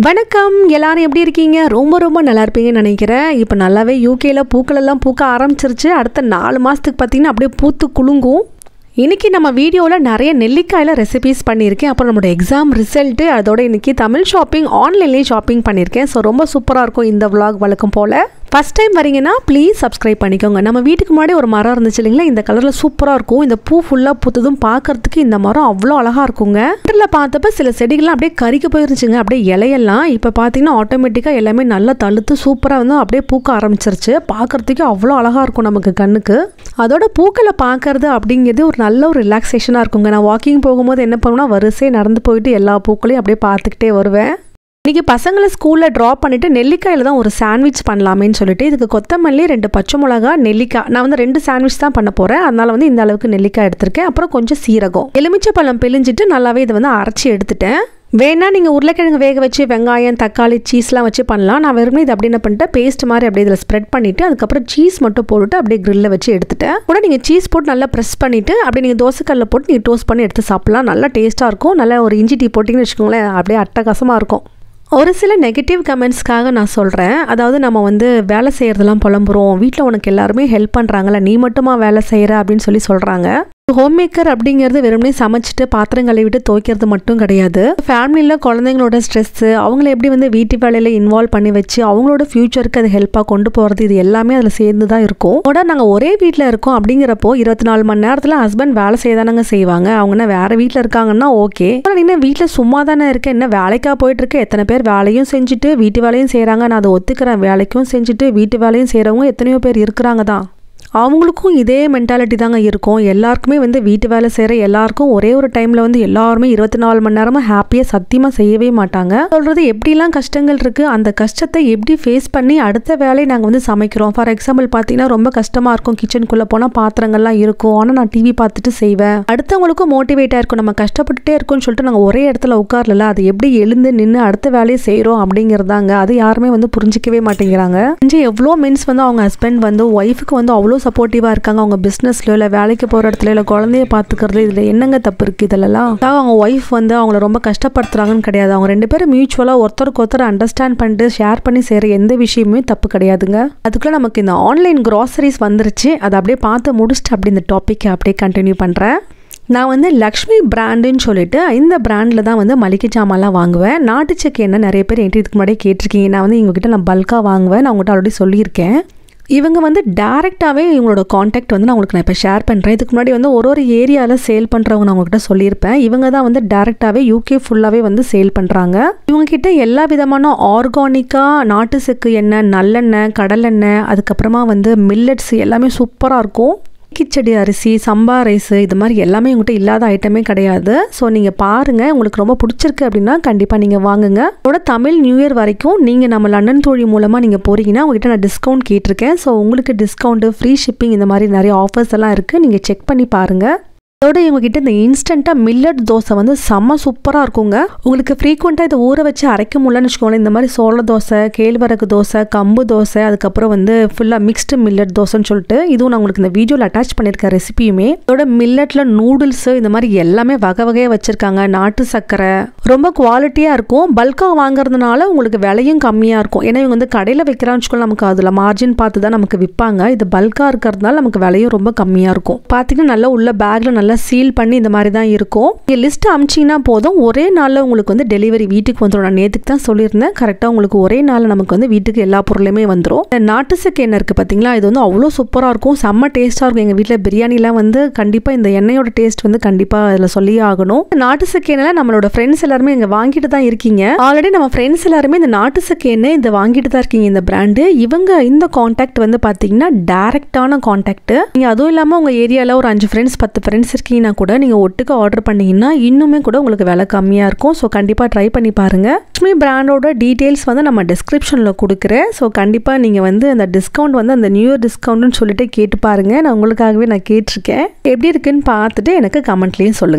வணக்கம் எல்லாரும் எப்படி இருக்கீங்க ரொம்ப ரொம்ப நல்லா இருப்பீங்கன்னு நினைக்கிறேன் இப்போ நல்லாவே யூகேல பூக்கள் எல்லாம் பூக்க ஆரம்பிச்சிருச்சு அடுத்த நாலு மாதத்துக்கு பார்த்தீங்கன்னா அப்படியே பூத்து குலுங்கும் இன்றைக்கி நம்ம வீடியோவில் நிறைய நெல்லிக்காயில் ரெசிபீஸ் பண்ணியிருக்கேன் அப்புறம் நம்மளோட எக்ஸாம் ரிசல்ட்டு அதோட இன்றைக்கி தமிழ் ஷாப்பிங் ஆன்லைன்லேயே ஷாப்பிங் பண்ணியிருக்கேன் ஸோ ரொம்ப சூப்பராக இருக்கும் இந்த vlog வழக்கம் போல் ஃபஸ்ட் டைம் வரீங்கன்னா ப்ளீஸ் சப்ஸ்கிரைப் பண்ணிக்கோங்க நம்ம வீட்டுக்கு முன்னாடி ஒரு மரம் இருந்துச்சு இல்லைங்களா இந்த கலரில் சூப்பராக இருக்கும் இந்த பூ ஃபுல்லாக பூத்ததும் பார்க்கறதுக்கு இந்த மரம் அவ்வளோ அழகாக இருக்குங்க நேரில் பார்த்தப்ப சில செடிகள்லாம் அப்படியே கறிக்கு போயிருச்சுங்க அப்படியே இலையெல்லாம் இப்போ பார்த்தீங்கன்னா ஆட்டோமேட்டிக்காக எல்லாமே நல்லா தழுத்து சூப்பராக வந்து அப்படியே பூக்க ஆரம்பிச்சிருச்சு பார்க்கறதுக்கு அவ்வளோ அழகாக இருக்கும் நமக்கு கண்ணுக்கு அதோட பூக்களை பார்க்கறது அப்படிங்கிறது ஒரு நல்ல ஒரு ரிலாக்ஸேஷனாக இருக்குங்க நான் வாக்கிங் போகும்போது என்ன பண்ணுவேன்னா வரிசையை நடந்து போயிட்டு எல்லா பூக்களையும் அப்படியே பார்த்துக்கிட்டே வருவேன் இன்றைக்கி பசங்களை ஸ்கூலில் ட்ராப் பண்ணிவிட்டு நெல்லிக்காயில் தான் ஒரு சாண்ட்விச் பண்ணலாமேன்னு சொல்லிட்டு இதுக்கு கொத்தமல்லி ரெண்டு பச்சை மிளகா நெல்லிக்காய் நான் வந்து ரெண்டு சாண்ட்விச் தான் பண்ண போகிறேன் அதனால் வந்து இந்த அளவுக்கு நெல்லிக்காய் எடுத்திருக்கேன் அப்புறம் கொஞ்சம் சீரகம் எலுமிச்சை பழம் பிழிஞ்சிட்டு நல்லாவே இதை வந்து அரைச்சி எடுத்துட்டேன் வேணா நீங்கள் உருளைக்கிழங்கு வேக வச்சு வெங்காயம் தக்காளி சீஸ்லாம் வச்சு பண்ணலாம் நான் வெறுமனே இது அப்படி என்ன பண்ணிட்டேன் பேஸ்ட் மாதிரி அப்படியே இதில் ஸ்ப்ரெட் பண்ணிவிட்டு அதுக்கப்புறம் சீஸ் மட்டும் போட்டுட்டு அப்படியே கிரில்ல வச்சு எடுத்துட்டேன் கூட நீங்கள் சீஸ் போட்டு நல்லா ப்ரெஸ் பண்ணிவிட்டு அப்படியே நீங்கள் தோசைக்கல்லில் போட்டு நீங்கள் டோஸ்ட் பண்ணி எடுத்து சாப்பிட்லாம் நல்லா டேஸ்ட்டாக இருக்கும் நல்லா ஒரு இஞ்சி டீ போட்டிங்கன்னு வச்சுக்கோங்களேன் அப்படியே அட்டகாசமாக இருக்கும் ஒரு சில நெகட்டிவ் கமெண்ட்ஸ்க்காக நான் சொல்கிறேன் அதாவது நம்ம வந்து வேலை செய்கிறதெல்லாம் புலம்புறோம் வீட்டில் உனக்கு எல்லாருமே ஹெல்ப் பண்ணுறாங்களே நீ மட்டுமா வேலை செய்கிற அப்படின்னு சொல்லி சொல்கிறாங்க ஹோம் மேக்கர் அப்படிங்கிறது வெறுமனே சமைச்சிட்டு பாத்திரம் கழுவிட்டு துவைக்கிறது மட்டும் கிடையாது ஃபேமிலியில் குழந்தைங்களோட ஸ்ட்ரெஸ்ஸு அவங்கள எப்படி வந்து வீட்டு வேலையில் இன்வால்வ் பண்ணி வச்சு அவங்களோட ஃப்யூச்சருக்கு அது ஹெல்ப்பாக கொண்டு போகிறது இது எல்லாமே அதில் சேர்ந்து தான் இருக்கும் கூட நாங்கள் ஒரே வீட்டில் இருக்கோம் அப்படிங்கிறப்போ இருபத்தி நாலு மணி நேரத்தில் ஹஸ்பண்ட் வேலை செய்யதானங்க செய்வாங்க அவங்க வேறு வீட்டில் இருக்காங்கன்னா ஓகே ஆனால் என்ன வீட்டில் சும்மா தானே இருக்கேன் என்ன வேலைக்காக போயிட்டு இருக்க எத்தனை பேர் வேலையும் செஞ்சுட்டு வீட்டு வேலையும் செய்கிறாங்க நான் அதை ஒத்துக்கிறேன் வேலைக்கும் செஞ்சுட்டு வீட்டு வேலையும் செய்கிறவங்க எத்தனையோ பேர் இருக்கிறாங்க தான் அவங்களுக்கும் இதே மென்டாலிட்டி தாங்க இருக்கும் எல்லாருக்குமே வந்து வீட்டு வேலை செய்கிற எல்லாருக்கும் ஒரே ஒரு டைமில் வந்து எல்லாருமே இருபத்தி நாலு மணி நேரமும் ஹாப்பியாக சத்தியமாக செய்யவே மாட்டாங்க சொல்கிறது எப்படிலாம் கஷ்டங்கள் இருக்குது அந்த கஷ்டத்தை எப்படி ஃபேஸ் பண்ணி அடுத்த வேலையை நாங்கள் வந்து சமைக்கிறோம் ஃபார் எக்ஸாம்பிள் பார்த்தீங்கன்னா ரொம்ப கஷ்டமாக இருக்கும் கிச்சனுக்குள்ளே போனால் பாத்திரங்கள்லாம் இருக்கும் ஆனால் நான் டிவி பார்த்துட்டு செய்வேன் அடுத்தவங்களுக்கும் மோட்டிவேட்டாக இருக்கும் நம்ம கஷ்டப்பட்டுட்டே இருக்கோம்னு சொல்லிட்டு நாங்கள் ஒரே இடத்துல உட்காரல அது எப்படி எழுந்து நின்று அடுத்த வேலையை செய்கிறோம் அப்படிங்கிறதாங்க அது யாருமே வந்து புரிஞ்சிக்கவே மாட்டேங்கிறாங்க இங்கே எவ்வளோ மென்ஸ் வந்து அவங்க ஹஸ்பண்ட் வந்து ஒய்ஃபுக்கு வந்து அவ்வளோ சப்போர்ட்டிவாக இருக்காங்க அவங்க பிஸ்னஸ்ல இல்லை வேலைக்கு போகிற இடத்துல இல்லை குழந்தைய பார்த்துக்கிறது இதில் என்னங்க தப்பு இருக்குது இதிலலாம் அதாவது அவங்க ஒய்ஃப் வந்து அவங்கள ரொம்ப கஷ்டப்படுத்துறாங்கன்னு கிடையாது அவங்க ரெண்டு பேரும் மியூச்சுவலாக ஒருத்தருக்கு ஒருத்தர் அண்டர்ஸ்டாண்ட் பண்ணிட்டு ஷேர் பண்ணி செய்கிற எந்த விஷயமுமே தப்பு கிடையாதுங்க அதுக்குள்ளே நமக்கு இந்த ஆன்லைன் க்ராசரிஸ் வந்துருச்சு அதை அப்படியே பார்த்து முடிச்சுட்டு அப்படி இந்த டாப்பிக்கை அப்படியே கண்டினியூ பண்ணுறேன் நான் வந்து லக்ஷ்மி பிராண்டுன்னு சொல்லிட்டு இந்த பிராண்டில் தான் வந்து மளிகை ஜாமான்லாம் வாங்குவேன் நாட்டு செக்கு என்ன நிறைய பேர் என்கிட்ட இதுக்கு முன்னாடியே கேட்டிருக்கீங்க நான் வந்து இவங்ககிட்ட நான் பல்காக வாங்குவேன் நான் உங்கள்கிட்ட ஆல்ரெடி சொல்லியிருக்கேன் இவங்க வந்து டேரெக்டாகவே இவங்களோட காண்டாக்ட் வந்து நான் உங்களுக்கு நான் இப்போ ஷேர் பண்ணுறேன் இதுக்கு முன்னாடி வந்து ஒரு ஒரு ஏரியாவில் சேல் பண்ணுறவங்க நான் உங்கள்கிட்ட சொல்லியிருப்பேன் இவங்க தான் வந்து டேரெக்டாகவே யூகே ஃபுல்லாகவே வந்து சேல் பண்ணுறாங்க இவங்ககிட்ட எல்லா விதமான ஆர்கானிக்காக நாட்டு செக்கு எண்ணெய் நல்லெண்ணெய் கடலெண்ணெய் அதுக்கப்புறமா வந்து மில்லட்ஸ் எல்லாமே சூப்பராக இருக்கும் கிச்சடி அரிசி சம்பா ரைஸ் இது மாதிரி எல்லாமே உங்கள்கிட்ட இல்லாத ஐட்டமே கிடையாது ஸோ நீங்கள் பாருங்கள் உங்களுக்கு ரொம்ப பிடிச்சிருக்கு அப்படின்னா கண்டிப்பாக நீங்கள் வாங்குங்க அதோட தமிழ் நியூ இயர் வரைக்கும் நீங்கள் நம்ம லண்டன் தோழி மூலமாக நீங்கள் போகிறீங்கன்னா உங்கள்கிட்ட நான் டிஸ்கவுண்ட் கேட்டிருக்கேன் ஸோ உங்களுக்கு டிஸ்கவுண்ட்டு ஃப்ரீ ஷிப்பிங் இந்த மாதிரி நிறைய ஆஃபர்ஸ் எல்லாம் இருக்குது நீங்கள் செக் பண்ணி பாருங்கள் அதோட இவங்ககிட்ட இந்த இன்ஸ்டண்ட்டாக மில்லட் தோசை வந்து செம்ம சூப்பராக இருக்குங்க உங்களுக்கு ஃப்ரீக்வெண்ட்டாக இதை ஊற வச்சு அரைக்க முடியலன்னு வச்சுக்கோங்களேன் இந்த மாதிரி சோள தோசை கேழ்வரகு தோசை கம்பு தோசை அதுக்கப்புறம் வந்து ஃபுல்லாக மிக்ஸ்டு மில்லட் தோசைன்னு சொல்லிட்டு இதுவும் நான் உங்களுக்கு இந்த வீடியோவில் அட்டாச் பண்ணியிருக்கேன் ரெசிபியுமே அதோட மில்லட்டில் நூடுல்ஸு இந்த மாதிரி எல்லாமே வகை வகையாக வச்சுருக்காங்க நாட்டு சர்க்கரை ரொம்ப குவாலிட்டியாக இருக்கும் பல்காக வாங்குறதுனால உங்களுக்கு விலையும் கம்மியாக இருக்கும் ஏன்னா இவங்க வந்து கடையில் வைக்கிறான்னு வச்சுக்கோங்க நமக்கு அதில் மார்ஜின் பார்த்து தான் நமக்கு விற்பாங்க இது பல்காக இருக்கிறதுனால நமக்கு விலையும் ரொம்ப கம்மியாக இருக்கும் பார்த்தீங்கன்னா நல்லா உள்ள பேக்கில் நல்லா சீல் பண்ணி இந்த மாதிரி தான் இருக்கும் நீங்கள் லிஸ்ட் அமிச்சிங்கன்னா போதும் ஒரே நாளில் உங்களுக்கு வந்து டெலிவரி வீட்டுக்கு வந்துடும் நான் நேற்றுக்கு தான் சொல்லியிருந்தேன் கரெக்டாக உங்களுக்கு ஒரே நாளில் நமக்கு வந்து வீட்டுக்கு எல்லா பொருளுமே வந்துடும் இந்த நாட்டு சக்கு எண்ணெய் இருக்குது பார்த்தீங்களா இது வந்து அவ்வளோ சூப்பராக இருக்கும் செம்ம டேஸ்ட்டாக இருக்கும் எங்கள் வீட்டில் பிரியாணிலாம் வந்து கண்டிப்பாக இந்த எண்ணெயோட டேஸ்ட் வந்து கண்டிப்பாக அதில் சொல்லியே ஆகணும் நாட்டு சக்கு எண்ணெய் நம்மளோட ஃப்ரெண்ட்ஸ் எல்லாருமே இங்கே வாங்கிட்டு தான் இருக்கீங்க ஆல்ரெடி நம்ம ஃப்ரெண்ட்ஸ் எல்லாருமே இந்த நாட்டு சக்கு எண்ணெய் இந்த வாங்கிட்டு தான் இருக்கீங்க இந்த பிராண்டு இவங்க இந்த காண்டாக்ட் வந்து பார்த்தீங்கன்னா டேரெக்டான காண்டாக்ட் நீங்கள் அதுவும் இல்லாமல் உங்கள் ஏரியாவில் ஒரு அஞ்சு ஃப்ரெண்ட்ஸ் பத்து ஃப்ரெண்ட்ஸ் இருக்கீங்கன்னா கூட நீங்கள் ஒட்டுக்க ஆர்டர் பண்ணீங்கன்னா இன்னுமே கூட உங்களுக்கு விலை கம்மியாக இருக்கும் ஸோ கண்டிப்பாக ட்ரை பண்ணி பாருங்கள் லக்ஷ்மி பிராண்டோட டீட்டெயில்ஸ் வந்து நம்ம டிஸ்கிரிப்ஷனில் கொடுக்குறேன் ஸோ கண்டிப்பாக நீங்கள் வந்து அந்த டிஸ்கவுண்ட் வந்து அந்த நியூ இயர் டிஸ்கவுண்ட்னு சொல்லிட்டு கேட்டு பாருங்கள் நான் உங்களுக்காகவே நான் கேட்டிருக்கேன் எப்படி இருக்குன்னு பார்த்துட்டு எனக்கு கமெண்ட்லேயும் சொல்லுங்கள்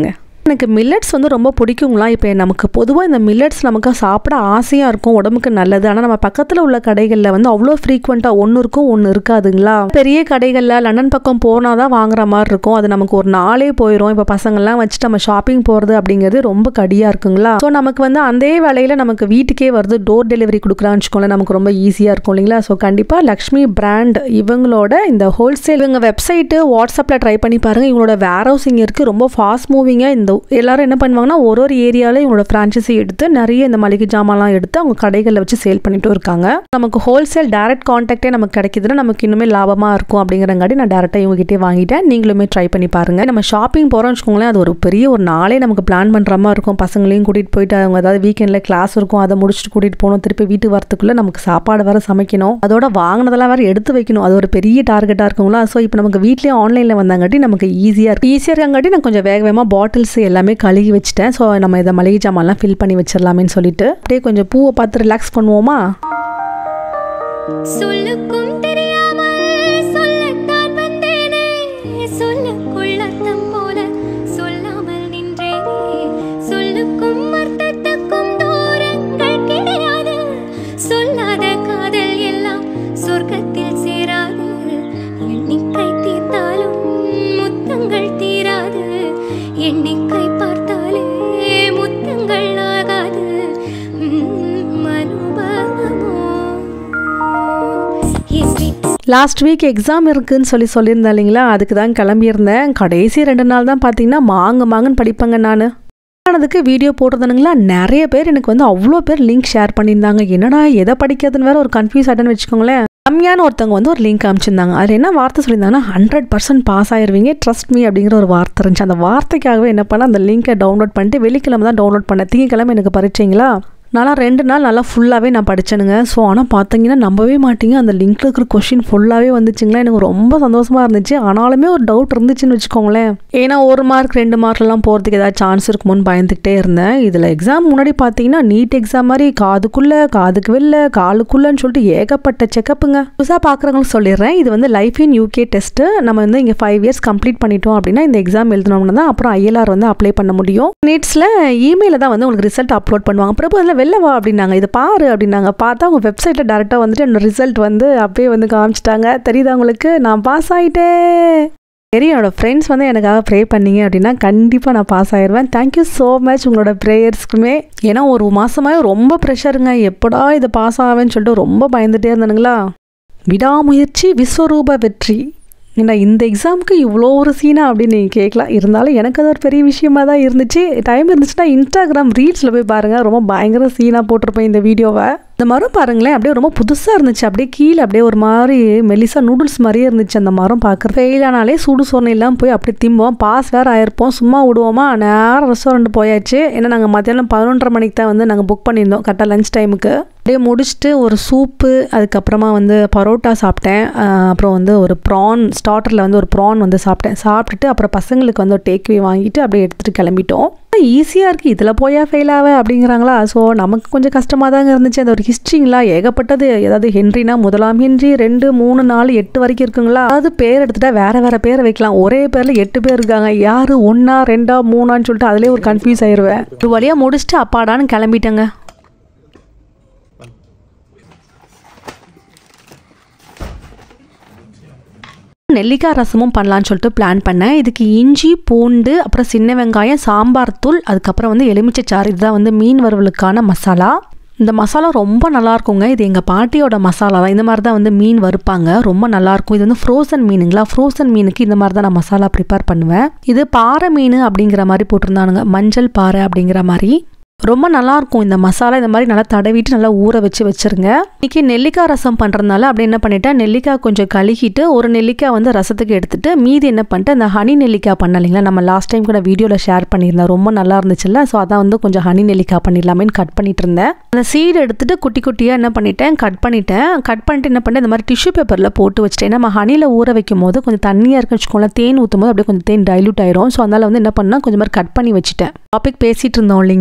எனக்கு மில்லட்ஸ் வந்து ரொம்ப பிடிக்குங்களா இப்போ நமக்கு பொதுவாக இந்த மில்லட்ஸ் நமக்கு சாப்பிட ஆசையாக இருக்கும் உடம்புக்கு நல்லது ஆனால் நம்ம பக்கத்தில் உள்ள கடைகளில் வந்து அவ்வளோ ஃப்ரீக்வெண்ட்டாக ஒன்று இருக்கும் ஒன்று இருக்காதுங்களா பெரிய கடைகளில் லண்டன் பக்கம் போனால் தான் வாங்குற மாதிரி இருக்கும் அது நமக்கு ஒரு நாளே போயிடும் இப்போ பசங்கள்லாம் வச்சு நம்ம ஷாப்பிங் போகிறது அப்படிங்கிறது ரொம்ப கடியாக இருக்குங்களா ஸோ நமக்கு வந்து அதே வேலையில் நமக்கு வீட்டுக்கே வருது டோர் டெலிவரி கொடுக்குறான்னு வச்சுக்கோங்களேன் நமக்கு ரொம்ப ஈஸியாக இருக்கும் இல்லைங்களா ஸோ கண்டிப்பாக லக்ஷ்மி பிராண்ட் இவங்களோட இந்த ஹோல்சேல் இவங்க வெப்சைட்டு வாட்ஸ்அப்பில் ட்ரை பண்ணி பாருங்கள் இவங்களோட வேர் ஹவுசிங் இருக்குது ரொம்ப ஃபாஸ்ட் மூவிங்காக இந்த எல்லாரும் என்ன பண்ணுவாங்கன்னா ஒரு ஒரு ஏரியாவில் இவங்களோட ஃப்ரான்ச்சைசி எடுத்து நிறைய இந்த மளிகை ஜாமான்லாம் எடுத்து அவங்க கடைகளில் வச்சு சேல் பண்ணிட்டு இருக்காங்க நமக்கு ஹோல்சேல் டைரக்ட் கான்டாக்டே நமக்கு கிடைக்குதுன்னா நமக்கு இன்னுமே லாபமாக இருக்கும் அப்படிங்கிறங்காட்டி நான் டேரெக்டாக இவங்ககிட்டே வாங்கிட்டேன் நீங்களுமே ட்ரை பண்ணி பாருங்கள் நம்ம ஷாப்பிங் போகிறோம்னு வச்சுக்கோங்களேன் அது ஒரு பெரிய ஒரு நாளே நமக்கு பிளான் பண்ணுற மாதிரி இருக்கும் பசங்களையும் கூட்டிகிட்டு போயிட்டு அவங்க அதாவது வீக்கெண்டில் கிளாஸ் இருக்கும் அதை முடிச்சுட்டு கூட்டிகிட்டு போகணும் திருப்பி வீட்டுக்கு வரத்துக்குள்ளே நமக்கு சாப்பாடு வேறு சமைக்கணும் அதோட வாங்கினதெல்லாம் வேறு எடுத்து வைக்கணும் அது ஒரு பெரிய டார்கெட்டாக இருக்குங்களா ஸோ இப்போ நமக்கு வீட்லேயே ஆன்லைனில் வந்தாங்காட்டி நமக்கு ஈஸியாக இருக்குது ஈஸியாக இருக்காங்காட்டி நான் கொஞ்சம் வேக வேகமாக பாட்டில்ஸ் எல்லாமே கழுகி வச்சுட்டேன் ஸோ நம்ம இதை மளிகை ஜாமான்லாம் ஃபில் பண்ணி வச்சிடலாமேன்னு சொல்லிட்டு அப்படியே கொஞ்சம் பூவை பார்த்து ரிலாக்ஸ் பண்ணுவோமா சொல்லுக்கும் தெரியாமல் சொல்லத்தான் வந்தேனே சொல்லுக்குள் அர்த்தம் போல சொல்லாமல் நின்றேனே சொல்லுக்கும் அர்த்தத்துக்கும் தூரங்கள் கிடையாது சொல்லாத காதல் எல்லாம் சொர்க்கத்தில் சேராது எண்ணிக்கை தீர்த்தாலும் முத்தங்கள் தீராது எண்ணிக்கை பார்த்தாலே முத்தங்கள் ஆகாது உம், அனுபவமோ என் வீட்டு லாஸ்ட் வீக் எக்ஸாம் இருக்குன்னு சொல்லி சொல்லியிருந்தேன் இல்லைங்களா அதுக்கு தான் கிளம்பியிருந்தேன் கடைசி ரெண்டு நாள் தான் பார்த்தீங்கன்னா மாங்கு மாங்குன்னு படிப்பேங்க நான் ஆனதுக்கு வீடியோ போடுறதுனுங்களா நிறைய பேர் எனக்கு வந்து அவ்வளோ பேர் லிங்க் ஷேர் பண்ணியிருந்தாங்க என்னடா எதை படிக்கிறதுன்னு வேற ஒரு கன்ஃபியூஸ் ஆகிட்டேன்னு வச்சுக்கோங்களேன் கம்மியான ஒருத்தவங்க வந்து ஒரு லிங்க் அனுப்பிச்சிருந்தாங்க அதில் என்ன வார்த்தை சொல்லியிருந்தாங்கன்னா ஹண்ட்ரட் பர்சன்ட் பாஸ் ஆயிருவீங்க ட்ரஸ்ட் மீ அப்படிங்கிற ஒரு வார்த்தை இருந்துச்சு அந்த வார்த்தைக்காகவே என்ன பண்ண அந்த லிங்கை டவுன்லோட் பண்ணிட்டு வெள்ளிக்கிழமை தான் டவுன்லோட் பண்ணேன் திங்கக்கிழமை எனக்கு பரீட்சைங்களா நல்லா ரெண்டு நாள் நல்லா ஃபுல்லாகவே நான் படித்தேனுங்க ஸோ ஆனால் பார்த்தீங்கன்னா நம்பவே மாட்டீங்க அந்த லிங்க்ல இருக்கிற கொஷின் ஃபுல்லாகவே வந்துச்சுங்களா எனக்கு ரொம்ப சந்தோஷமாக இருந்துச்சு ஆனாலுமே ஒரு டவுட் இருந்துச்சுன்னு வச்சுக்கோங்களேன் ஏன்னா ஒரு மார்க் ரெண்டு மார்க்லாம் போகிறதுக்கு ஏதாவது சான்ஸ் இருக்குமோன்னு பயந்துக்கிட்டே இருந்தேன் இதில் எக்ஸாம் முன்னாடி பார்த்தீங்கன்னா நீட் எக்ஸாம் மாதிரி காதுக்குள்ளே காதுக்கு வெளில காலுக்குள்ளேன்னு சொல்லிட்டு ஏகப்பட்ட செக்கப்புங்க புதுசாக பார்க்குறவங்களுக்கு சொல்லிடுறேன் இது வந்து லைஃப் இன் யூகே டெஸ்ட்டு நம்ம வந்து இங்கே ஃபைவ் இயர்ஸ் கம்ப்ளீட் பண்ணிட்டோம் அப்படின்னா இந்த எக்ஸாம் எழுதினோம்னா தான் அப்புறம் ஐஎல்ஆர் வந்து அப்ளை பண்ண முடியும் நீட்ஸில் இமெயிலில் தான் வந்து உங்களுக்கு ரிசல்ட் அப்லோட் பண்ணுவாங்க பிரபு அதில் வெளில வா அப்படின்னாங்க இது பாரு அப்படின்னாங்க பார்த்தா அவங்க வெப்சைட்டில் டேரெக்டாக வந்துட்டு என்னோட ரிசல்ட் வந்து அப்படியே வந்து காமிச்சிட்டாங்க தெரியுதா உங்களுக்கு நான் பாஸ் ஆகிட்டேன் சரி என்னோட ஃப்ரெண்ட்ஸ் வந்து எனக்காக ப்ரே பண்ணீங்க அப்படின்னா கண்டிப்பாக நான் பாஸ் ஆயிடுவேன் தேங்க்யூ ஸோ மச் உங்களோட ப்ரேயர்ஸ்க்குமே ஏன்னா ஒரு மாதமாகவே ரொம்ப ப்ரெஷருங்க எப்படா இது பாஸ் ஆவேன்னு சொல்லிட்டு ரொம்ப பயந்துட்டே இருந்தானுங்களா விடாமுயற்சி விஸ்வரூப வெற்றி ஏன்னா இந்த எக்ஸாமுக்கு இவ்வளோ ஒரு சீனா அப்படின்னு நீங்கள் கேட்கலாம் இருந்தாலும் எனக்கு அது ஒரு பெரிய விஷயமா தான் இருந்துச்சு டைம் இருந்துச்சுன்னா இன்ஸ்டாகிராம் ரீல்ஸில் போய் பாருங்கள் ரொம்ப பயங்கர சீனாக போட்டிருப்பேன் இந்த வீடியோவை இந்த மரம் பாருங்களேன் அப்படியே ரொம்ப புதுசாக இருந்துச்சு அப்படியே கீழே அப்படியே ஒரு மாதிரி மெலிசா நூடுல்ஸ் மாதிரியே இருந்துச்சு அந்த மரம் பார்க்குற ஃபெயில் ஆனாலே சுடு சோர்ணை எல்லாம் போய் அப்படி திம்போம் பாஸ் வேறு ஆயிருப்போம் சும்மா விடுவோமா நேரம் ரெஸ்டாரண்ட் போயாச்சு ஏன்னா நாங்கள் மத்தியானம் பதினொன்றரை மணிக்கு தான் வந்து நாங்கள் புக் பண்ணியிருந்தோம் கரெக்டாக லஞ்ச் டைமுக்கு அப்படியே முடிச்சுட்டு ஒரு சூப்பு அதுக்கப்புறமா வந்து பரோட்டா சாப்பிட்டேன் ஆஹ் அப்புறம் வந்து ஒரு ப்ரான் ஸ்டார்டரில் வந்து ஒரு ப்ரான் வந்து சாப்பிட்டேன் சாப்பிட்டுட்டு அப்புறம் பசங்களுக்கு வந்து ஒரு டேக்வே வாங்கிட்டு அப்படியே எடுத்துகிட்டு கிளம்பிட்டோம் ஈஸியாக இருக்குது இதில் போயா ஃபெயில் ஆவ அப்படிங்கிறாங்களா ஸோ நமக்கு கொஞ்சம் கஷ்டமாக தாங்க இருந்துச்சு அந்த ஒரு ஹிஸ்ட்ரிங்களா ஏகப்பட்டது ஏதாவது ஹென்ரினா முதலாம் ஹென்றி ரெண்டு மூணு நாலு எட்டு வரைக்கும் இருக்குங்களா அதாவது பேர் எடுத்துட்டா வேற வேற பேரை வைக்கலாம் ஒரே பேரில் எட்டு பேர் இருக்காங்க யார் ஒன்றா ரெண்டா மூணான்னு சொல்லிட்டு அதிலே ஒரு கன்ஃபியூஸ் ஆயிடுவேன் ஒரு வழியாக முடிச்சுட்டு அப்பாடான்னு கிளம்பிட்டேங்க நெல்லிக்காய் ரசமும் பண்ணலான்னு சொல்லிட்டு பிளான் பண்ணேன் இதுக்கு இஞ்சி பூண்டு அப்புறம் சின்ன வெங்காயம் சாம்பார் தூள் அதுக்கப்புறம் வந்து எலுமிச்சைச்சாறு இதுதான் வந்து மீன் வறுவலுக்கான மசாலா இந்த மசாலா ரொம்ப நல்லா இருக்குங்க இது எங்கள் பாட்டியோட மசாலா தான் இந்த மாதிரி தான் வந்து மீன் வறுப்பாங்க ரொம்ப நல்லா இருக்கும் இது வந்து ஃப்ரோசன் மீனுங்களா ஃப்ரோசன் மீனுக்கு இந்த மாதிரி தான் நான் மசாலா ப்ரிப்பேர் பண்ணுவேன் இது பாறை மீன் அப்படிங்கிற மாதிரி போட்டிருந்தானுங்க மஞ்சள் பாறை அப்படிங்கிற மாதிரி ரொம்ப நல்லா இருக்கும் இந்த மசாலா இந்த மாதிரி நல்லா தடவிட்டு நல்லா ஊற வச்சு வச்சிருங்க இன்னைக்கு நெல்லிக்காய் ரசம் பண்ணுறதுனால அப்படி என்ன பண்ணிட்டேன் நெல்லிக்காய் கொஞ்சம் கழுகிட்டு ஒரு நெல்லிக்காய் வந்து ரசத்துக்கு எடுத்துட்டு மீதி என்ன பண்ணிட்டு அந்த ஹனி நெல்லிக்காய் பண்ண இல்லைங்களா நம்ம லாஸ்ட் டைம் கூட வீடியோவில் ஷேர் பண்ணியிருந்தேன் ரொம்ப நல்லா இருந்துச்சுல்ல ஸோ அதான் வந்து கொஞ்சம் ஹனி நெல்லிக்காய் பண்ணிடலாமேன்னு கட் பண்ணிட்டு இருந்தேன் அந்த சீடு எடுத்துட்டு குட்டி குட்டியாக என்ன பண்ணிட்டேன் கட் பண்ணிட்டேன் கட் பண்ணிட்டு என்ன பண்ணிட்டேன் இந்த மாதிரி டிஷ்யூ பேப்பரில் போட்டு வச்சுட்டேன் நம்ம ஹனியில் ஊற வைக்கும் போது கொஞ்சம் தண்ணியாக இருக்குன்னு வச்சுக்கோங்களேன் தேன் ஊற்றும் போது அப்படியே கொஞ்சம் தேன் டைலூட் ஆயிரும் ஸோ அதனால வந்து என்ன பண்ணால் கொஞ்சம் மாதிரி கட் பண்ணி வச்சுட்டேன் டாபிக் பேசிட்டு இருந்தோம் இல்லைங்களா அதாவது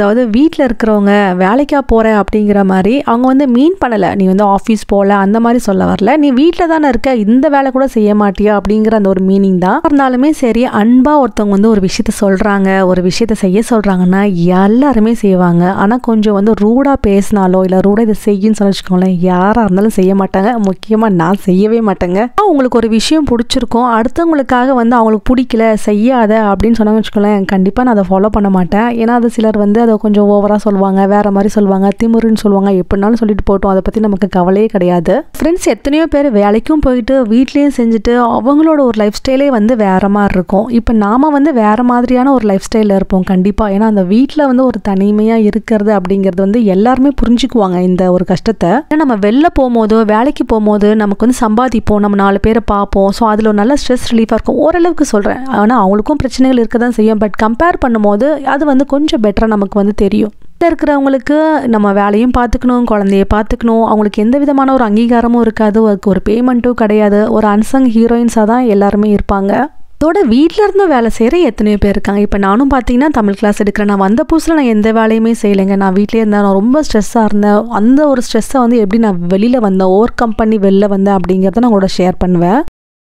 அதாவது வீட்டில் இருக்கிறவங்க வேலைக்கா போகிற அப்படிங்கிற மாதிரி அவங்க வந்து மீன் பண்ணலை நீ வந்து ஆஃபீஸ் போகல அந்த மாதிரி சொல்ல வரல நீ வீட்டில் தானே இருக்க இந்த வேலை கூட செய்ய மாட்டியா அப்படிங்கிற அந்த ஒரு மீனிங் தான் இருந்தாலுமே சரி அன்பாக ஒருத்தவங்க வந்து ஒரு விஷயத்த சொல்கிறாங்க ஒரு விஷயத்த செய்ய சொல்கிறாங்கன்னா எல்லாருமே செய்வாங்க ஆனால் கொஞ்சம் வந்து ரூடாக பேசினாலோ இல்லை ரூடாக இதை செய்யுன்னு சொல்லி வச்சுக்கோங்களேன் யாராக இருந்தாலும் செய்ய மாட்டாங்க முக்கியமாக நான் செய்யவே மாட்டேங்க ஆனா, உங்களுக்கு ஒரு விஷயம் பிடிச்சிருக்கும் அடுத்தவங்களுக்காக வந்து அவங்களுக்கு பிடிக்கல செய்யாத அப்படின்னு சொன்னாங்க வச்சுக்கோங்களேன் கண்டிப்பாக நான் அதை ஃபாலோ பண்ண மாட்டேன் ஏன்னா அது சிலர் வந்து அதை கொஞ்சம் ஓவராக சொல்லுவாங்க வேற மாதிரி சொல்லுவாங்க திமிருன்னு சொல்லுவாங்க எப்படினாலும் சொல்லிட்டு போட்டோம் அதை பற்றி நமக்கு கவலையே கிடையாது ஃப்ரெண்ட்ஸ் எத்தனையோ பேர் வேலைக்கும் போயிட்டு வீட்லேயும் செஞ்சுட்டு அவங்களோட ஒரு லைஃப் ஸ்டைலே வந்து வேற மாதிரி இருக்கும் இப்போ நாம வந்து வேற மாதிரியான ஒரு லைஃப் ஸ்டைலில் இருப்போம் கண்டிப்பாக ஏன்னா அந்த வீட்டில் வந்து ஒரு தனிமையாக இருக்கிறது அப்படிங்கிறது வந்து எல்லாருமே புரிஞ்சுக்குவாங்க இந்த ஒரு கஷ்டத்தை ஏன்னா நம்ம வெளில போகும்போது வேலைக்கு போகும்போது நமக்கு வந்து சம்பாதிப்போம் நம்ம நாலு பேரை பார்ப்போம் ஸோ அதில் ஒரு நல்ல ஸ்ட்ரெஸ் ரிலீஃபாக இருக்கும் ஓரளவுக்கு சொல்கிறேன் ஆனால் அவங்களுக்கும் பிரச்சனைகள் இருக்க தான் செய்யும் பட் கம்பேர் பண்ணும்போது அது வந்து கொஞ்சம் பெட்டராக நமக்கு வந்து தெரியும் வீட்டில் இருக்கிறவங்களுக்கு நம்ம வேலையும் பார்த்துக்கணும் குழந்தைய பார்த்துக்கணும் அவங்களுக்கு எந்த விதமான ஒரு அங்கீகாரமும் இருக்காது அதுக்கு ஒரு பேமெண்ட்டும் கிடையாது ஒரு அன்சங் ஹீரோயின்ஸாக தான் எல்லாருமே இருப்பாங்க அதோட வீட்டில் இருந்தும் வேலை செய்கிற எத்தனையோ பேர் இருக்காங்க இப்போ நானும் பார்த்தீங்கன்னா தமிழ் கிளாஸ் எடுக்கிறேன் நான் வந்த புதுசில் நான் எந்த வேலையுமே செய்யலைங்க நான் வீட்டிலே இருந்தேன் நான் ரொம்ப ஸ்ட்ரெஸ்ஸாக இருந்தேன் அந்த ஒரு ஸ்ட்ரெஸ்ஸை வந்து எப்படி நான் வெளியில் வந்தேன் ஓவர் கம் பண்ணி வெளில வந்தேன் அப்படிங்கிறத நான் உங்களோட ஷேர் பண்ணுவேன்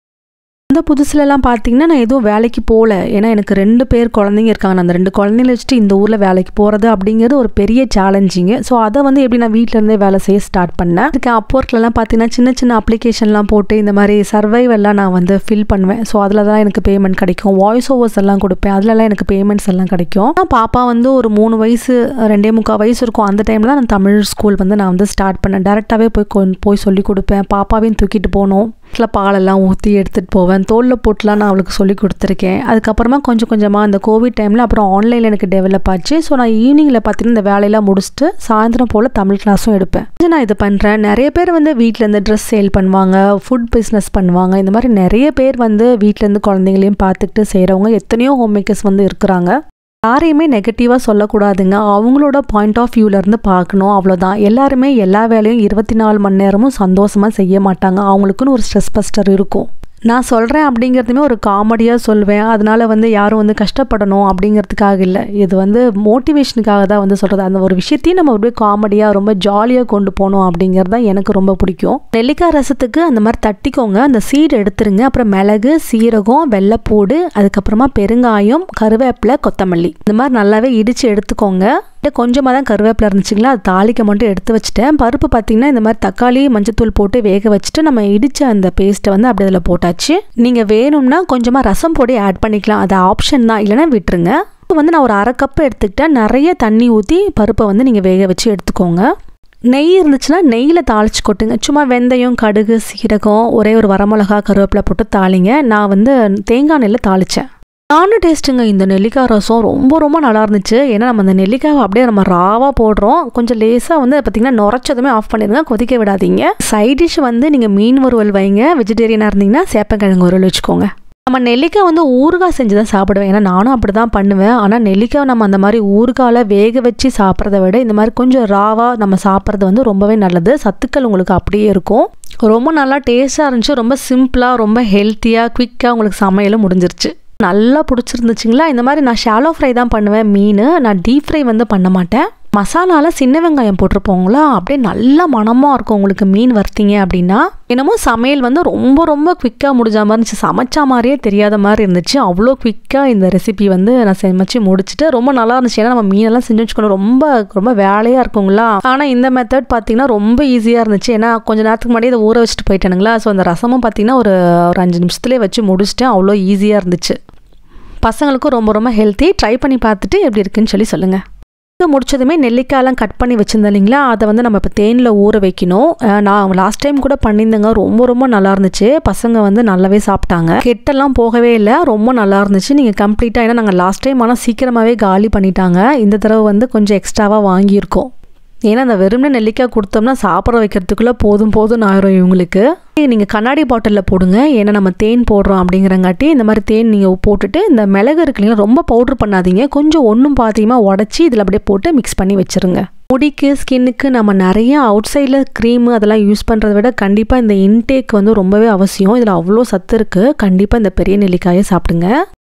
அந்த புதுசுலலாம் பார்த்தீங்கன்னா நான் எதுவும் வேலைக்கு போகல ஏன்னா எனக்கு ரெண்டு பேர் குழந்தைங்க இருக்காங்க நான் அந்த ரெண்டு குழந்தைங்கள வச்சுட்டு இந்த ஊரில் வேலைக்கு போகிறது அப்படிங்கிறது ஒரு பெரிய சேலஞ்சிங்கு ஸோ அதை வந்து எப்படி நான் வீட்டில் இருந்தே வேலை செய்ய ஸ்டார்ட் பண்ணேன் அதுக்கு அப்போர்க்லலாம் பார்த்தீங்கன்னா சின்ன சின்ன அப்ளிகேஷன்லாம் போட்டு இந்த மாதிரி சர்வைவெல்லாம் நான் வந்து ஃபில் பண்ணுவேன் ஸோ அதில் தான் எனக்கு பேமெண்ட் கிடைக்கும் வாய்ஸ் ஓவர்ஸ் எல்லாம் கொடுப்பேன் அதுலலாம் எனக்கு பேமெண்ட்ஸ் எல்லாம் கிடைக்கும் நான் பாப்பா வந்து ஒரு மூணு வயசு ரெண்டே முக்கால் வயசு இருக்கும் அந்த டைமில் நான் தமிழ் ஸ்கூல் வந்து நான் வந்து ஸ்டார்ட் பண்ணேன் டேரெக்டாகவே போய் கொ- போய் சொல்லி கொடுப்பேன் பாப்பாவையும் தூக்கிட்டு போகணும் வீட்டில் பாலெல்லாம் ஊற்றி எடுத்துகிட்டு போவேன் தோலில் போட்டுலாம் நான் அவளுக்கு சொல்லி கொடுத்துருக்கேன் அதுக்கப்புறமா கொஞ்சம் கொஞ்சமாக அந்த கோவிட் டைமில் அப்புறம் ஆன்லைனில் எனக்கு டெவலப் ஆச்சு ஸோ நான் ஈவினிங்கில் பார்த்தீங்கன்னா இந்த வேலையெல்லாம் முடிச்சுட்டு சாயந்தரம் போல் தமிழ் கிளாஸும் எடுப்பேன் இது நான் இது பண்ணுறேன் நிறைய பேர் வந்து வீட்டில் இருந்து ட்ரெஸ் சேல் பண்ணுவாங்க ஃபுட் பிஸ்னஸ் பண்ணுவாங்க இந்த மாதிரி நிறைய பேர் வந்து வீட்டிலேருந்து குழந்தைங்களையும் பார்த்துக்கிட்டு செய்கிறவங்க எத்தனையோ ஹோம் மேக்கர்ஸ் வந்து இருக்கிறாங்க யாரையுமே நெகட்டிவாக சொல்லக்கூடாதுங்க அவங்களோட பாயிண்ட் ஆஃப் வியூலேருந்து பார்க்கணும் அவ்வளோதான் எல்லாருமே எல்லா வேலையும் இருபத்தி நாலு மணி நேரமும் சந்தோஷமாக செய்ய மாட்டாங்க அவங்களுக்குன்னு ஒரு ஸ்ட்ரெஸ் பஸ்டர் இருக்கும் நான் சொல்கிறேன் அப்படிங்கிறதுமே ஒரு காமெடியாக சொல்வேன் அதனால வந்து யாரும் வந்து கஷ்டப்படணும் அப்படிங்கிறதுக்காக இல்லை இது வந்து மோட்டிவேஷனுக்காக தான் வந்து சொல்கிறது அந்த ஒரு விஷயத்தையும் நம்ம அப்படியே காமெடியாக ரொம்ப ஜாலியாக கொண்டு போகணும் அப்படிங்கிறது தான் எனக்கு ரொம்ப பிடிக்கும் நெல்லிக்காய் ரசத்துக்கு அந்த மாதிரி தட்டிக்கோங்க அந்த சீடு எடுத்துருங்க அப்புறம் மிளகு சீரகம் வெள்ளைப்பூடு அதுக்கப்புறமா பெருங்காயம் கருவேப்பிலை கொத்தமல்லி இந்த மாதிரி நல்லாவே இடித்து எடுத்துக்கோங்க கொஞ்சமாக தான் கருவேப்பிலை இருந்துச்சுங்களா அது தாளிக்க மட்டும் எடுத்து வச்சுட்டேன் பருப்பு பார்த்தீங்கன்னா இந்த மாதிரி தக்காளி மஞ்சத்தூள் போட்டு வேக வச்சுட்டு நம்ம இடித்த அந்த பேஸ்ட்டை வந்து அப்படி அதில் போட்டாச்சு நீங்கள் வேணும்னா கொஞ்சமாக ரசம் பொடி ஆட் பண்ணிக்கலாம் அது ஆப்ஷன் தான் இல்லைன்னா விட்டுருங்க இப்போ வந்து நான் ஒரு அரை கப் எடுத்துக்கிட்டேன் நிறைய தண்ணி ஊற்றி பருப்பை வந்து நீங்கள் வேக வச்சு எடுத்துக்கோங்க நெய் இருந்துச்சுன்னா நெய்யில் தாளிச்சு கொட்டுங்க சும்மா வெந்தயம் கடுகு சீரகம் ஒரே ஒரு வரமிளகா கருவேப்பிலை போட்டு தாளிங்க நான் வந்து தேங்காய் நெல்லை தாளித்தேன் நானும் டேஸ்ட்டுங்க இந்த நெல்லிக்காய் ரசம் ரொம்ப ரொம்ப நல்லா இருந்துச்சு ஏன்னா நம்ம அந்த நெல்லிக்காவை அப்படியே நம்ம ராவாக போடுறோம் கொஞ்சம் லேசாக வந்து பார்த்திங்கன்னா நுரைச்சதுமே ஆஃப் பண்ணிடுங்க கொதிக்க விடாதீங்க சைட் டிஷ் வந்து நீங்கள் மீன் வறுவல் வைங்க வெஜிடேரியனாக இருந்தீங்கன்னா சேப்பங்கிழங்கு வறுவல் வச்சுக்கோங்க நம்ம நெல்லிக்காய் வந்து ஊறுகாய் செஞ்சு தான் சாப்பிடுவேன் ஏன்னா நானும் அப்படி தான் பண்ணுவேன் ஆனால் நெல்லிக்காய் நம்ம அந்த மாதிரி ஊறுகாயில் வேக வச்சு சாப்பிட்றத விட இந்த மாதிரி கொஞ்சம் ராவாக நம்ம சாப்பிட்றது வந்து ரொம்பவே நல்லது சத்துக்கள் உங்களுக்கு அப்படியே இருக்கும் ரொம்ப நல்லா டேஸ்ட்டாக இருந்துச்சு ரொம்ப சிம்பிளாக ரொம்ப ஹெல்த்தியாக குவிக்காக உங்களுக்கு சமையலும் முடிஞ்சிருச்சு நல்லா பிடிச்சிருந்துச்சுங்களா இந்த மாதிரி நான் ஷாலோ ஃப்ரை தான் பண்ணுவேன் மீன் நான் டீப் ஃப்ரை வந்து பண்ண மாட்டேன் மசாலாவில் சின்ன வெங்காயம் போட்டிருப்போங்களா அப்படியே நல்ல மணமாக இருக்கும் உங்களுக்கு மீன் வறுத்தீங்க அப்படின்னா என்னமோ சமையல் வந்து ரொம்ப ரொம்ப குவிக்காக முடிஞ்ச மாதிரி இருந்துச்சு சமைச்ச மாதிரியே தெரியாத மாதிரி இருந்துச்சு அவ்வளோ குவிக்காக இந்த ரெசிபி வந்து நான் சமைச்சு முடிச்சுட்டு ரொம்ப நல்லா இருந்துச்சு ஏன்னா நம்ம மீனெல்லாம் செஞ்சு வச்சுக்கணும் ரொம்ப ரொம்ப வேலையாக இருக்குங்களா ஆனால் இந்த மெத்தட் பார்த்தீங்கன்னா ரொம்ப ஈஸியாக இருந்துச்சு ஏன்னா கொஞ்ச நேரத்துக்கு முன்னாடி இதை ஊற வச்சுட்டு போயிட்டேனுங்களா ஸோ அந்த ரசமும் பார்த்தீங்கன்னா ஒரு ஒரு அஞ்சு நிமிஷத்துலேயே வச்சு முடிச்சிட்டேன் அவ்வளோ ஈஸியாக இருந்துச்சு பசங்களுக்கும் ரொம்ப ரொம்ப ஹெல்த்தி ட்ரை பண்ணி பார்த்துட்டு எப்படி இருக்குன்னு சொல்லி சொல்லுங்கள் இது முடிச்சதுமே நெல்லிக்காயெல்லாம் கட் பண்ணி வச்சுருந்தேன் இல்லைங்களா அதை வந்து நம்ம இப்போ தேனில் ஊற வைக்கணும் அஹ் நான் லாஸ்ட் டைம் கூட பண்ணியிருந்தேங்க ரொம்ப ரொம்ப நல்லா இருந்துச்சு பசங்க வந்து நல்லாவே சாப்பிட்டாங்க கெட்டெல்லாம் போகவே இல்லை ரொம்ப நல்லா இருந்துச்சு நீங்கள் கம்ப்ளீட்டாக ஏன்னா நாங்கள் லாஸ்ட் டைம் ஆனால் சீக்கிரமாகவே காலி பண்ணிட்டாங்க இந்த தடவை வந்து கொஞ்சம் எக்ஸ்ட்ராவாக வாங்கியிருக்கோம் ஏன்னா அந்த வெறும்னே நெல்லிக்காய் கொடுத்தோம்னா சாப்பிட வைக்கிறதுக்குள்ளே போதும் போதும் ஆயிரும் இவங்களுக்கு நீங்கள் கண்ணாடி பாட்டிலில் போடுங்க ஏன்னா நம்ம தேன் போடுறோம் அப்படிங்கிறங்காட்டி இந்த மாதிரி தேன் நீங்கள் போட்டுட்டு இந்த மிளகு இருக்கு இல்லைங்களா ரொம்ப பவுட்ரு பண்ணாதீங்க கொஞ்சம் ஒன்றும் பாதியமாக உடச்சி இதில் அப்படியே போட்டு மிக்ஸ் பண்ணி வச்சுருங்க முடிக்கு ஸ்கின்னுக்கு நம்ம நிறைய அவுட் சைடில் க்ரீமு அதெல்லாம் யூஸ் பண்ணுறத விட கண்டிப்பாக இந்த இன்டேக் வந்து ரொம்பவே அவசியம் இதில் அவ்வளோ சத்து இருக்குது கண்டிப்பாக இந்த பெரிய நெல்லிக்காயை சாப்பிடுங்க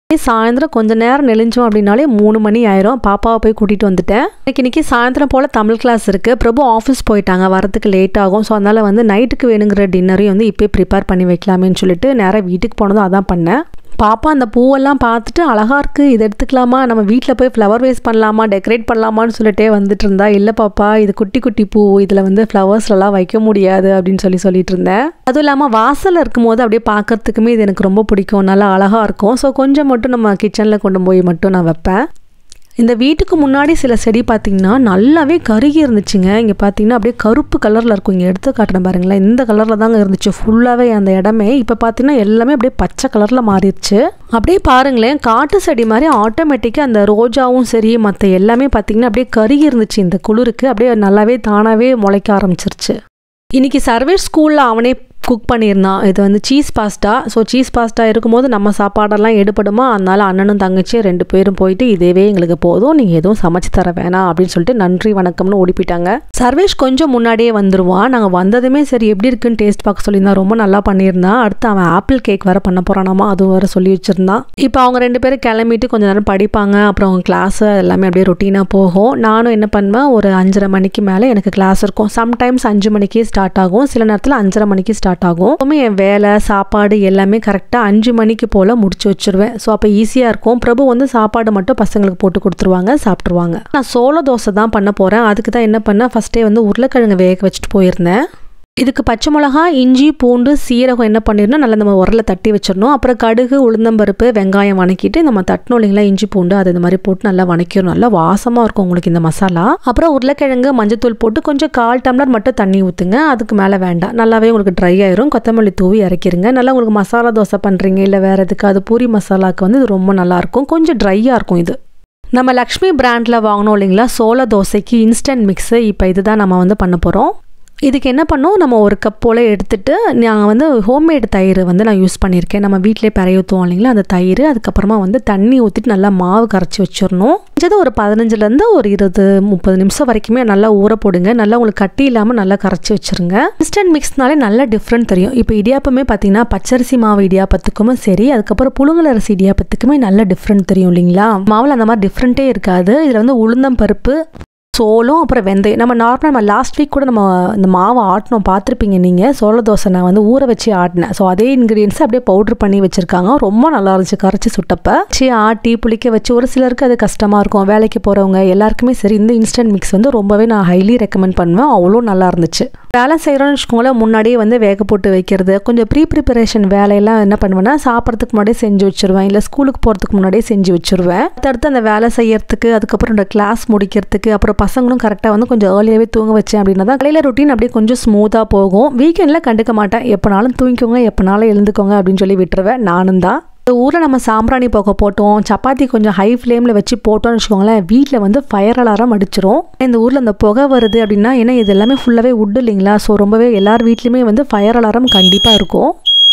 சாயந்தரம் கொஞ்ச நேரம் நெளிஞ்சோம் அப்படின்னாலே மூணு மணி ஆயிரும் பாப்பாவை போய் கூட்டிகிட்டு வந்துட்டேன் இன்னைக்கு இன்னைக்கு சாயந்தரம் போல் தமிழ் கிளாஸ் இருக்குது பிரபு ஆஃபீஸ் போயிட்டாங்க வரதுக்கு லேட் ஆகும் ஸோ அதனால் வந்து நைட்டுக்கு வேணுங்கிற டின்னரையும் வந்து இப்போயே ப்ரிப்பேர் பண்ணி வைக்கலாமேன்னு சொல்லிட்டு நேராக வீட்டுக்கு போனதும் அதான் பண்ணேன் பாப்பா அந்த பூவெல்லாம் பார்த்துட்டு அழகாக இருக்குது இது எடுத்துக்கலாமா நம்ம வீட்டில் போய் ஃப்ளவர் வேஸ்ட் பண்ணலாமா டெக்கரேட் பண்ணலாமான்னு சொல்லிட்டே வந்துட்டு இருந்தா இல்லை பாப்பா இது குட்டி குட்டி பூ இதில் வந்து ஃப்ளவர்ஸ்லாம் வைக்க முடியாது அப்படின்னு சொல்லி சொல்லிட்டு இருந்தேன் அதுவும் இல்லாமல் வாசலில் இருக்கும்போது அப்படியே பார்க்கறதுக்குமே இது எனக்கு ரொம்ப பிடிக்கும் நல்லா அழகாக இருக்கும் ஸோ கொஞ்சம் மட்டும் நம்ம கிச்சனில் கொண்டு போய் மட்டும் நான் வைப்பேன் இந்த வீட்டுக்கு முன்னாடி சில செடி பார்த்தீங்கன்னா நல்லாவே கருகி இருந்துச்சுங்க இங்கே பார்த்தீங்கன்னா அப்படியே கருப்பு கலரில் இருக்கும் இங்கே எடுத்து காட்டுறேன் பாருங்களேன் இந்த கலரில் தாங்க இருந்துச்சு ஃபுல்லாகவே அந்த இடமே இப்போ பார்த்தீங்கன்னா எல்லாமே அப்படியே பச்சை கலரில் மாறிடுச்சு அப்படியே பாருங்களேன் காட்டு செடி மாதிரி ஆட்டோமேட்டிக்காக அந்த ரோஜாவும் சரி மற்ற எல்லாமே பார்த்தீங்கன்னா அப்படியே கருகி இருந்துச்சு இந்த குளிருக்கு அப்படியே நல்லாவே தானாகவே முளைக்க ஆரம்பிச்சிருச்சு இன்னைக்கு சர்வீஸ் ஸ்கூலில் அவனே குக் பண்ணியிருந்தான் இது வந்து cheese pasta so cheese pasta இருக்கும்போது நம்ம சாப்பாடெல்லாம் எடுபடுமா அதனால அண்ணனும் தங்கச்சியும் ரெண்டு பேரும் போயிட்டு இதுவே எங்களுக்கு போதும் நீங்கள் எதுவும் சமைச்சு தர வேணாம் அப்படின்னு சொல்லிட்டு நன்றி வணக்கம்னு ஓடி போயிட்டாங்க சர்வேஷ் கொஞ்சம் முன்னாடியே வந்துருவான் நாங்கள் வந்ததுமே சரி எப்படி இருக்குன்னு டேஸ்ட் பார்க்க சொல்லியிருந்தான் ரொம்ப நல்லா பண்ணியிருந்தான் அடுத்து அவன் ஆப்பிள் கேக் வேற பண்ண போகிறானாமா அது வேற சொல்லி வச்சிருந்தான் இப்போ அவங்க ரெண்டு பேரும் கிளம்பிட்டு கொஞ்ச நேரம் படிப்பாங்க அப்புறம் அவங்க கிளாஸ் எல்லாமே அப்படியே ரொட்டீனாக போகும் நானும் என்ன பண்ணுவேன் ஒரு அஞ்சரை மணிக்கு மேலே எனக்கு கிளாஸ் இருக்கும் சம்டைம்ஸ் அஞ்சு மணிக்கே ஸ்டார்ட் ஆகும் சில நேரத்தில் அஞ்சரை மணிக்கு ஸ்டார்ட் ஆகும் எப்பவுமே என் வேலை சாப்பாடு எல்லாமே கரெக்டாக அஞ்சு மணிக்கு போல் முடிச்சு வச்சிருவேன் ஸோ அப்போ ஈஸியாக இருக்கும் பிரபு வந்து சாப்பாடு மட்டும் பசங்களுக்கு போட்டு கொடுத்துருவாங்க சாப்பிட்ருவாங்க நான் சோள தோசை தான் பண்ண போகிறேன் அதுக்கு தான் என்ன பண்ணேன் ஃபஸ்ட்டே வந்து உருளைக்கிழங்கு வேக வச்சுட்டு போயிருந்தேன் இதுக்கு பச்சை மிளகா இஞ்சி பூண்டு சீரகம் என்ன பண்ணிடணும் நல்லா நம்ம உரல தட்டி வச்சிடணும் அப்புறம் கடுகு உளுந்தம்பருப்பு வெங்காயம் வணக்கிட்டு நம்ம தட்டணும் இல்லைங்களா இஞ்சி பூண்டு அது இந்த மாதிரி போட்டு நல்லா வணக்கிடணும் நல்லா வாசமாக இருக்கும் உங்களுக்கு இந்த மசாலா அப்புறம் உருளைக்கிழங்கு மஞ்சத்தூள் போட்டு கொஞ்சம் கால் டம்ளர் மட்டும் தண்ணி ஊற்றுங்க அதுக்கு மேலே வேண்டாம் நல்லாவே உங்களுக்கு ட்ரை ஆயிரும் கொத்தமல்லி தூவி இறக்கிருங்க நல்லா உங்களுக்கு மசாலா தோசை பண்ணுறீங்க இல்லை வேறு எதுக்கு அது பூரி மசாலாவுக்கு வந்து இது ரொம்ப நல்லாயிருக்கும் கொஞ்சம் ட்ரையாக இருக்கும் இது நம்ம லக்ஷ்மி பிராண்டில் வாங்கினோம் இல்லைங்களா சோள தோசைக்கு இன்ஸ்டன்ட் மிக்ஸு இப்போ இதுதான் நம்ம வந்து பண்ண போகிறோம் இதுக்கு என்ன பண்ணோம் நம்ம ஒரு கப் போல் எடுத்துட்டு நான் வந்து ஹோம்மேட் தயிர் வந்து நான் யூஸ் பண்ணியிருக்கேன் நம்ம வீட்டிலே பறைய ஊற்றுவோம் இல்லைங்களா அந்த தயிர் அதுக்கப்புறமா வந்து தண்ணி ஊற்றிட்டு நல்லா மாவு கரைச்சி வச்சிடணும் இது ஒரு பதினஞ்சுலேருந்து ஒரு இருபது முப்பது நிமிஷம் வரைக்குமே நல்லா ஊற போடுங்க நல்லா உங்களுக்கு கட்டி இல்லாமல் நல்லா கரைச்சி வச்சிருங்க இன்ஸ்டன்ட் மிக்ஸ்னாலே நல்லா டிஃப்ரெண்ட் தெரியும் இப்போ இடியாப்பமே பார்த்தீங்கன்னா பச்சரிசி மாவு இடியாப்பத்துக்குமே சரி அதுக்கப்புறம் புழுங்கல் அரிசி இடியாப்பத்துக்குமே நல்ல டிஃப்ரெண்ட் தெரியும் இல்லைங்களா மாவில் அந்த மாதிரி டிஃப்ரெண்ட்டே இருக்காது இதில் வந்து உளுந்தம் பருப்பு சோளம் அப்புறம் வெந்தயம் நம்ம நார்மலாக நம்ம லாஸ்ட் வீக் கூட நம்ம இந்த மாவை ஆட்டினோம் பார்த்துருப்பீங்க நீங்கள் சோள தோசை நான் வந்து ஊற வச்சு ஆட்டினேன் ஸோ அதே இன்க்ரீடியன்ஸ் அப்படியே பவுட்ரு பண்ணி வச்சுருக்காங்க ரொம்ப நல்லா இருந்துச்சு கரைச்சி சுட்டப்ப சி ஆட்டி புளிக்க வச்சு ஒரு சிலருக்கு அது கஷ்டமாக இருக்கும் வேலைக்கு போகிறவங்க எல்லாருக்குமே சரி இந்த இன்ஸ்டன்ட் மிக்ஸ் வந்து ரொம்பவே நான் ஹைலி ரெக்கமெண்ட் பண்ணுவேன் அவ்வளோ நல்லா இருந்துச்சு வேலை செய்கிறோன்னு வச்சுக்கோங்களேன் முன்னாடியே வந்து வேக போட்டு வைக்கிறது கொஞ்சம் ப்ரீ ப்ரிப்பரேஷன் வேலையெல்லாம் என்ன பண்ணுவேன்னா சாப்பிட்றதுக்கு முன்னாடியே செஞ்சு வச்சுருவேன் இல்லை ஸ்கூலுக்கு போகிறதுக்கு முன்னாடியே செஞ்சு வச்சுருவேன் அடுத்தடுத்து அந்த வேலை செய்யறதுக்கு அதுக்கப்புறம் இந்த கிளாஸ் முடிக்கிறதுக்கு அப்புறம் பசங்களும் கரெக்டாக வந்து கொஞ்சம் ஏர்லியாகவே தூங்க வச்சேன் அப்படின்னா தான் காலையில் ரொட்டீன் அப்படியே கொஞ்சம் ஸ்மூத்தாக போகும் வீக்கெண்டில் கண்டுக்க மாட்டேன் எப்போனாலும் தூங்கிக்கோங்க எப்போனாலும் எழுந்துக்கோங்க அப்படின்னு சொல்லி விட்டுருவேன் நானும் தான் இந்த ஊரில் நம்ம சாம்பிராணி போக போட்டோம் சப்பாத்தி கொஞ்சம் ஹை ஃப்ளேமில் வச்சு போட்டோம்னு வச்சுக்கோங்களேன் வீட்டில் வந்து ஃபயர் அலாரம் அடிச்சிரும் இந்த ஊரில் இந்த புகை வருது அப்படின்னா ஏன்னா இது எல்லாமே ஃபுல்லாகவே உட் இல்லைங்களா ஸோ ரொம்பவே எல்லார் வீட்லேயுமே வந்து ஃபயர் அலாரம் கண்டிப்பாக இருக்கும்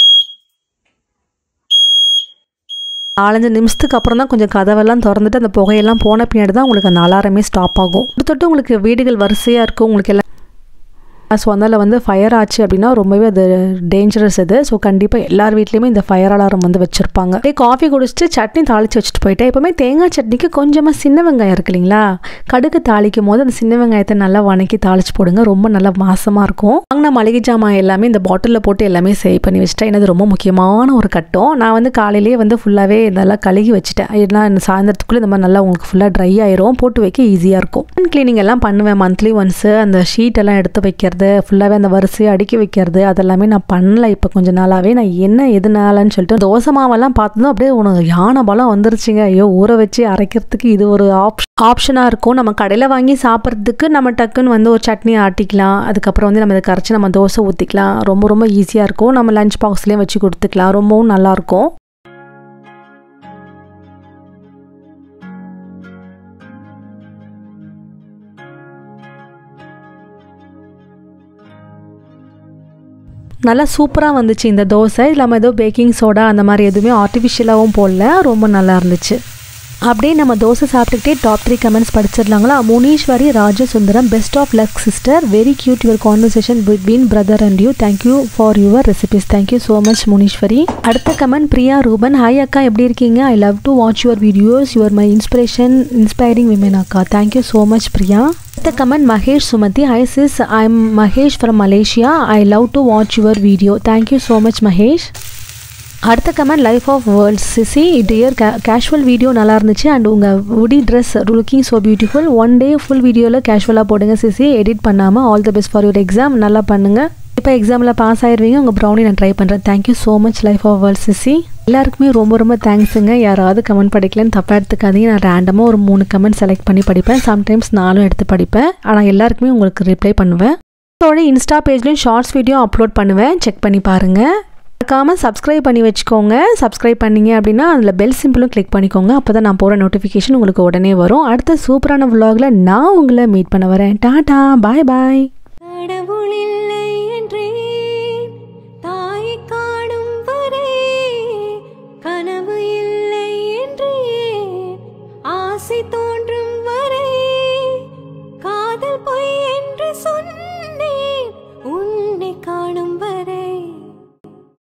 நாலஞ்சு நிமிஷத்துக்கு அப்புறம் தான் கொஞ்சம் கதவெல்லாம் திறந்துட்டு அந்த புகையெல்லாம் போன பின்னாடி தான் உங்களுக்கு அந்த அலாரமே ஸ்டாப் ஆகும் தொட்டு உங்களுக்கு வீடுகள் வரிசையாக இருக்கும் உங்களுக்கு எல்லாம் ஸோ அதனால் வந்து ஃபயர் ஆச்சு அப்படின்னா ரொம்பவே அது டேஞ்சரஸ் இது ஸோ கண்டிப்பாக எல்லார் வீட்லேயுமே இந்த ஃபயர் அலாரம் வந்து வச்சுருப்பாங்க அப்படியே காஃபி குடிச்சிட்டு சட்னி தாளித்து வச்சுட்டு போயிட்டேன் எப்போவுமே தேங்காய் சட்னிக்கு கொஞ்சமாக சின்ன வெங்காயம் இருக்கு இல்லைங்களா கடுகு தாளிக்கும் போது அந்த சின்ன வெங்காயத்தை நல்லா வணக்கி தாளிச்சு போடுங்க ரொம்ப நல்லா மாசமாக இருக்கும் வாங்கின மளிகை ஜாமான் எல்லாமே இந்த பாட்டிலில் போட்டு எல்லாமே சேவ் பண்ணி வச்சுட்டேன் ஏன்னா இது ரொம்ப முக்கியமான ஒரு கட்டம் நான் வந்து காலையிலேயே வந்து ஃபுல்லாகவே நல்லா கழுகி வச்சுட்டேன் ஏன்னா இந்த சாயந்தரத்துக்குள்ளே இந்த மாதிரி நல்லா உங்களுக்கு ஃபுல்லாக ட்ரை ஆயிரும் போட்டு வைக்க ஈஸியாக இருக்கும் க்ளீனிங் எல்லாம் பண்ணுவேன் மந்த்லி ஒன்ஸு அந்த ஷீட் எல்லாம் எடுத்து வைக்கிறது ஃபுல்லாகவே அந்த வரிசையை அடுக்கி வைக்கிறது அதெல்லாமே நான் பண்ணல இப்போ கொஞ்ச நாளாகவே நான் என்ன எதுனாலன்னு சொல்லிட்டு தோசை மாவெல்லாம் பார்த்ததும் அப்படியே உனக்கு யானை பலம் வந்துருச்சுங்க ஐயோ ஊற வச்சு அரைக்கிறதுக்கு இது ஒரு ஆப்ஷன் ஆப்ஷனாக இருக்கும் நம்ம கடையில் வாங்கி சாப்பிட்றதுக்கு நம்ம டக்குன்னு வந்து ஒரு சட்னி ஆட்டிக்கலாம் அதுக்கப்புறம் வந்து நம்ம இதை கரைச்சி நம்ம தோசை ஊற்றிக்கலாம் ரொம்ப ரொம்ப ஈஸியாக இருக்கும் நம்ம லஞ்ச் பாக்ஸ்லேயும் வச்சு கொடுத்துக்கலாம் ரொம்பவும் நல்லாயிருக்கும் நல்லா சூப்பராக வந்துச்சு இந்த தோசை இல்லாமல் ஏதோ பேக்கிங் சோடா அந்த மாதிரி எதுவுமே ஆர்டிஃபிஷியலாகவும் போடல ரொம்ப நல்லா இருந்துச்சு அப்படியே நம்ம தோசை சாப்பிட்டுக்கிட்டே டாப் த்ரீ கமெண்ட்ஸ் படிச்சிடலாங்களா Muneeswari Rajasundaram best of luck sister very cute your conversation between brother and you thank you for your recipes thank you so much Muneeswari அடுத்த கமெண்ட் பிரியா ரூபன் ஹாய் அக்கா எப்படி இருக்கீங்க I love to watch your videos your my inspiration inspiring women அக்கா thank you so much Priya அடுத்த comment Mahesh Sumathi hi sis I am Mahesh from Malaysia I love to watch your video thank you so much Mahesh அடுத்த comment life of worlds CC dear கே casual video நல்லா இருந்துச்சு and உங்கள் உடி dress looking so beautiful one day full வீடியோவில் கேஷுவலாக போடுங்க CC edit பண்ணாமல் all the best for your exam நல்லா பண்ணுங்கள் இப்போ எக்ஸாமில் பாஸ் ஆயிடுவீங்க உங்கள் ப்ரௌனி நான் ட்ரை பண்ணுறேன் thank you so much life of world CC எல்லாருக்குமே ரொம்ப ரொம்ப தேங்க்ஸுங்க யாராவது கமெண்ட் படிக்கலன்னு தப்பாக எடுத்துக்காதீங்க நான் ரேண்டமாக ஒரு மூணு கமெண்ட் செலக்ட் பண்ணி படிப்பேன் சம்டைம்ஸ் நாலும் எடுத்து படிப்பேன் ஆனால் எல்லாருக்குமே உங்களுக்கு ரிப்ளை பண்ணுவேன் இதோட இன்ஸ்டா பேஜ்லேயும் ஷார்ட்ஸ் வீடியோ அப்லோட் பண்ணுவேன் செக் பண்ணி பாருங்கள் மறக்காமல் சப்ஸ்கிரைப் பண்ணி வச்சுக்கோங்க சப்ஸ்கிரைப் பண்ணீங்க அப்படின்னா அதில் பெல் சிம்பிளும் கிளிக் பண்ணிக்கோங்க அப்போ தான் நான் போகிற நோட்டிஃபிகேஷன் உங்களுக்கு உடனே வரும் அடுத்த சூப்பரான vlogல நான் உங்களை மீட் பண்ண வரேன் டாடா பாய் பாய் கடவுளில்